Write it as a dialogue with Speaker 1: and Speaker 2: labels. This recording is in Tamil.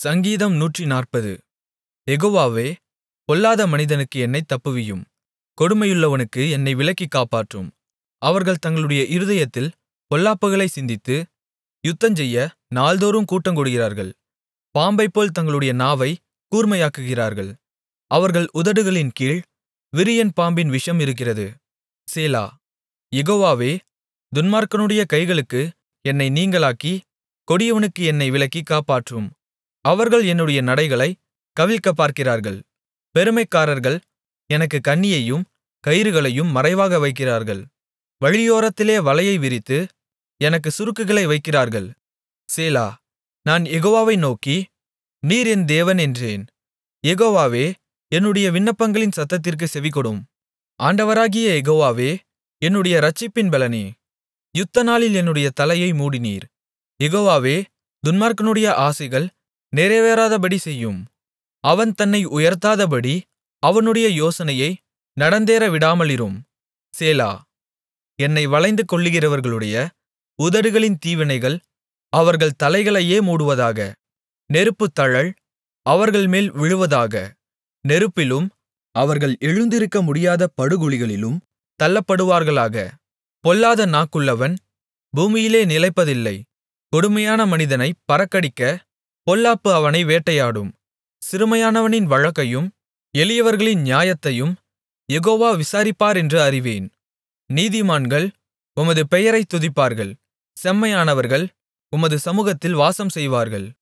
Speaker 1: சங்கீதம் நூற்றுநாற்பது யெகோவாவே பொல்லாத மனிதனுக்கு என்னைத் தப்புவியும் கொடுமையுள்ளவனுக்கு என்னை விலக்கிக் காப்பாற்றும் அவர்கள் தங்களுடைய இருதயத்தில் பொல்லாப்புகளைச் சிந்தித்து யுத்தஞ்செய்ய நாள்தோறும் கூட்டங்கூடுகிறார்கள் பாம்பைப்போல் தங்களுடைய நாவைக் கூர்மையாக்குகிறார்கள் அவர்கள் உதடுகளின்கீழ் விரியன் பாம்பின் விஷம் இருக்கிறது சேலா யெகோவாவே துன்மார்க்கனுடைய கைகளுக்கு என்னை நீங்கலாக்கி கொடியவனுக்கு என்னை விலக்கிக் காப்பாற்றும் அவர்கள் என்னுடைய நடைகளைக் கவிழ்க்கப் பார்க்கிறார்கள் பெருமைக்காரர்கள் எனக்குக் கண்ணியையும் கயிறுகளையும் மறைவாக வைக்கிறார்கள் வழியோரத்திலே வலையை விரித்து எனக்குச் சுருக்குகளை வைக்கிறார்கள் சேலா நான் யெகோவாவை நோக்கி நீர் என் தேவன் என்றேன் யெகோவாவே என்னுடைய விண்ணப்பங்களின் சத்தத்திற்குச் செவிகொடும் ஆண்டவராகிய யெகோவாவே என்னுடைய இரட்சிப்பின் பெலனே யுத்தநாளில் என்னுடைய தலையை மூடினீர் யெகோவாவே துன்மார்க்கனுடைய ஆசைகள் நிறைவேறாதபடி செய்யும் அவன் தன்னை உயர்த்தாதபடி அவனுடைய யோசனையை நடந்தேற விடாமலிரும் சேலா என்னை வளைந்து கொள்ளுகிறவர்களுடைய உதடுகளின் தீவினைகள் அவர்கள் தலைகளையே மூடுவதாக நெருப்புத்தழல் அவர்கள்மேல் விழுவதாக நெருப்பிலும் அவர்கள் எழுந்திருக்க முடியாத படுகுழிகளிலும் தள்ளப்படுவார்களாக பொல்லாத நாக்குள்ளவன் பூமியிலே நிலைப்பதில்லை கொடுமையான மனிதனைப் பறக்கடிக்க பொல்லாப்பு அவனை வேட்டையாடும் சிறுமையானவனின் வழக்கையும் எளியவர்களின் நியாயத்தையும் யெகோவா விசாரிப்பாரென்று அறிவேன் நீதிமான்கள் உமது பெயரைத் துதிப்பார்கள் செம்மையானவர்கள் உமது சமுகத்தில் வாசம் செய்வார்கள்